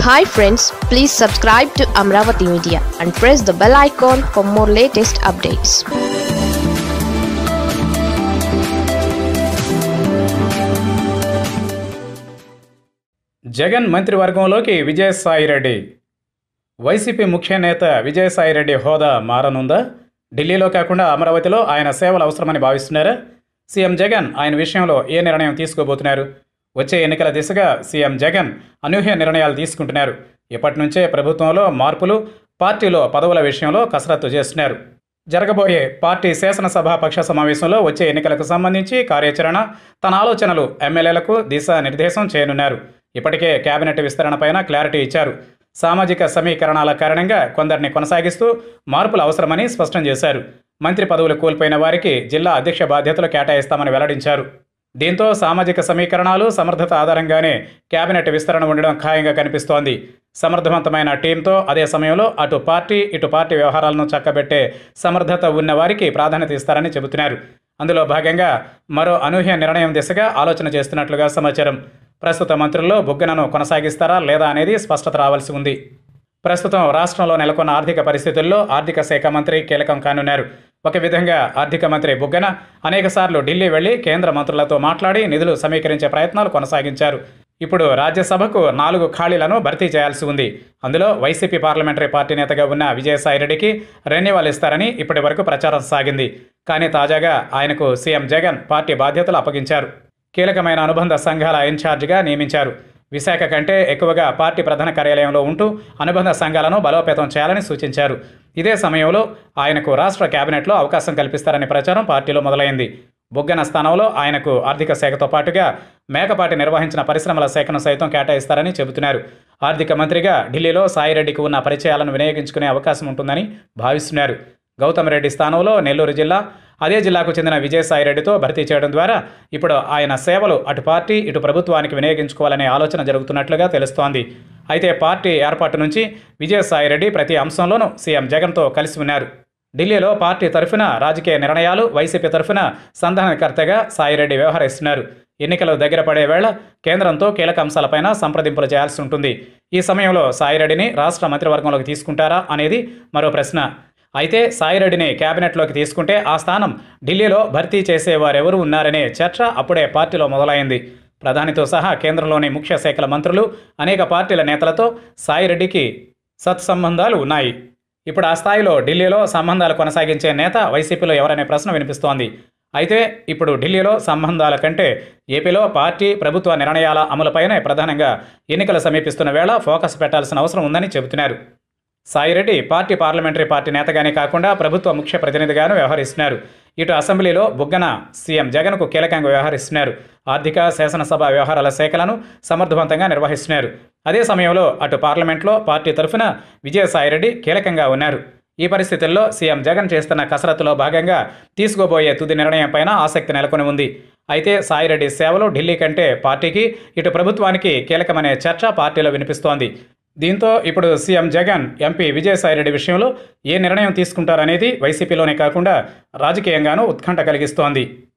hi friends please subscribe to Amaravati media and press the bell icon for more latest updates Jagan మంత్రివర్గంలోకి Vijayasai Reddy YCP ముఖ్య నేత విజయసాయిరెడ్డి హోదా మారనుందా ఢిల్లీలో కాకుండా అమరావతిలో ఆయన సేవలు అవసరమని భావిస్తున్నారా సీఎం జగన్ ఆయన విషయంలో ఏ నిర్ణయం తీసుకోబోతున్నారు వచ్చే ఎన్నికల దిశగా సీఎం జగన్ అనూహ్య నిర్ణయాలు తీసుకుంటున్నారు ఇప్పటి నుంచే ప్రభుత్వంలో మార్పులు పార్టీలో పదవుల విషయంలో కసరత్తు చేస్తున్నారు జరగబోయే పార్టీ శాసనసభ పక్ష సమావేశంలో వచ్చే ఎన్నికలకు సంబంధించి కార్యాచరణ తన ఆలోచనలు ఎమ్మెల్యేలకు దిశానిర్దేశం చేయనున్నారు ఇప్పటికే కేబినెట్ విస్తరణపైన క్లారిటీ ఇచ్చారు సామాజిక సమీకరణాల కారణంగా కొందరిని కొనసాగిస్తూ మార్పులు అవసరమని స్పష్టం చేశారు మంత్రి పదవులు కోల్పోయిన వారికి జిల్లా అధ్యక్ష బాధ్యతలు కేటాయిస్తామని వెల్లడించారు దీంతో సామాజిక సమీకరణాలు సమర్థత ఆధారంగానే కేబినెట్ విస్తరణ ఉండడం ఖాయంగా కనిపిస్తోంది సమర్థవంతమైన టీంతో అదే సమయంలో అటు పార్టీ ఇటు పార్టీ వ్యవహారాలను చక్కబెట్టే సమర్థత ఉన్న వారికి ప్రాధాన్యత ఇస్తారని చెబుతున్నారు అందులో భాగంగా మరో అనూహ్య నిర్ణయం దిశగా ఆలోచన చేస్తున్నట్లుగా సమాచారం ప్రస్తుత మంత్రుల్లో బుగ్గనను కొనసాగిస్తారా లేదా అనేది స్పష్టత రావాల్సి ఉంది ప్రస్తుతం రాష్ట్రంలో నెలకొన్న ఆర్థిక పరిస్థితుల్లో ఆర్థిక శాఖ మంత్రి కీలకం కానున్నారు ఒక విధంగా ఆర్థిక మంత్రి బుగ్గన అనేకసార్లు ఢిల్లీ వెళ్లి కేంద్ర మంత్రులతో మాట్లాడి నిధులు సమీకరించే ప్రయత్నాలు కొనసాగించారు ఇప్పుడు రాజ్యసభకు నాలుగు ఖాళీలను భర్తీ చేయాల్సి ఉంది అందులో వైసీపీ పార్లమెంటరీ పార్టీ నేతగా ఉన్న విజయసాయిరెడ్డికి రెన్యువల్ ఇస్తారని ఇప్పటి వరకు ప్రచారం సాగింది కానీ తాజాగా ఆయనకు సీఎం జగన్ పార్టీ బాధ్యతలు అప్పగించారు కీలకమైన అనుబంధ సంఘాల ఇన్ఛార్జిగా నియమించారు విశాఖ కంటే ఎక్కువగా పార్టీ ప్రధాన కార్యాలయంలో ఉంటూ అనుబంధ సంఘాలను బలోపేతం చేయాలని సూచించారు ఇదే సమయంలో ఆయనకు రాష్ట్ర కేబినెట్లో అవకాశం కల్పిస్తారనే ప్రచారం పార్టీలో మొదలైంది బుగ్గన స్థానంలో ఆయనకు ఆర్థిక శాఖతో పాటుగా మేకపాటి నిర్వహించిన పరిశ్రమల శాఖను సైతం కేటాయిస్తారని చెబుతున్నారు ఆర్థిక మంత్రిగా ఢిల్లీలో సాయిరెడ్డికి ఉన్న పరిచయాలను వినియోగించుకునే అవకాశం ఉంటుందని భావిస్తున్నారు గౌతమ్ రెడ్డి స్థానంలో నెల్లూరు జిల్లా అదే జిల్లాకు చెందిన విజయసాయిరెడ్డితో భర్తీ చేయడం ద్వారా ఇప్పుడు ఆయన సేవలు అటు పార్టీ ఇటు ప్రభుత్వానికి వినియోగించుకోవాలనే ఆలోచన జరుగుతున్నట్లుగా తెలుస్తోంది అయితే పార్టీ ఏర్పాటు నుంచి విజయసాయిరెడ్డి ప్రతి అంశంలోనూ సీఎం జగన్తో కలిసి ఉన్నారు ఢిల్లీలో పార్టీ తరఫున రాజకీయ నిర్ణయాలు వైసీపీ తరఫున సంధానకర్తగా సాయిరెడ్డి వ్యవహరిస్తున్నారు ఎన్నికలు దగ్గర పడే వేళ కేంద్రంతో కీలక అంశాలపైన సంప్రదింపులు చేయాల్సి ఉంటుంది ఈ సమయంలో సాయిరెడ్డిని రాష్ట్ర మంత్రివర్గంలోకి తీసుకుంటారా అనేది మరో ప్రశ్న అయితే సాయిరెడ్డిని కేబినెట్లోకి తీసుకుంటే ఆ స్థానం ఢిల్లీలో భర్తీ చేసేవారెవరు ఉన్నారనే చర్చ అప్పుడే పార్టీలో మొదలైంది ప్రధానితో సహా కేంద్రంలోని ముఖ్య శాఖల మంత్రులు అనేక పార్టీల నేతలతో సాయిరెడ్డికి సత్సంబంధాలు ఉన్నాయి ఇప్పుడు ఆ స్థాయిలో ఢిల్లీలో సంబంధాలు కొనసాగించే నేత వైసీపీలో ఎవరనే ప్రశ్న వినిపిస్తోంది అయితే ఇప్పుడు ఢిల్లీలో సంబంధాల కంటే ఏపీలో పార్టీ ప్రభుత్వ నిర్ణయాల అమలుపైనే ప్రధానంగా ఎన్నికలు సమీపిస్తున్న వేళ ఫోకస్ పెట్టాల్సిన అవసరం ఉందని చెబుతున్నారు సాయిరెడ్డి పార్టీ పార్లమెంటరీ పార్టీ నేతగానే కాకుండా ప్రభుత్వ ముఖ్య ప్రతినిధిగాను వ్యవహరిస్తున్నారు ఇటు అసెంబ్లీలో బుగ్గన సీఎం జగన్కు కీలకంగా వ్యవహరిస్తున్నారు ఆర్థిక శాసనసభ వ్యవహారాల శాఖలను సమర్థవంతంగా నిర్వహిస్తున్నారు అదే సమయంలో అటు పార్లమెంట్లో పార్టీ తరఫున విజయసాయిరెడ్డి కీలకంగా ఉన్నారు ఈ పరిస్థితుల్లో సీఎం జగన్ చేస్తున్న కసరత్తులో భాగంగా తీసుకోబోయే తుది నిర్ణయంపైన ఆసక్తి నెలకొని ఉంది అయితే సాయిరెడ్డి సేవలు ఢిల్లీ కంటే పార్టీకి ఇటు ప్రభుత్వానికి కీలకమనే చర్చ పార్టీలో వినిపిస్తోంది దీంతో ఇప్పుడు సీఎం జగన్ ఎంపీ విజయసాయిరెడ్డి విషయంలో ఏ నిర్ణయం తీసుకుంటారనేది వైసీపీలోనే కాకుండా రాజకీయంగానూ ఉత్కంఠ కలిగిస్తోంది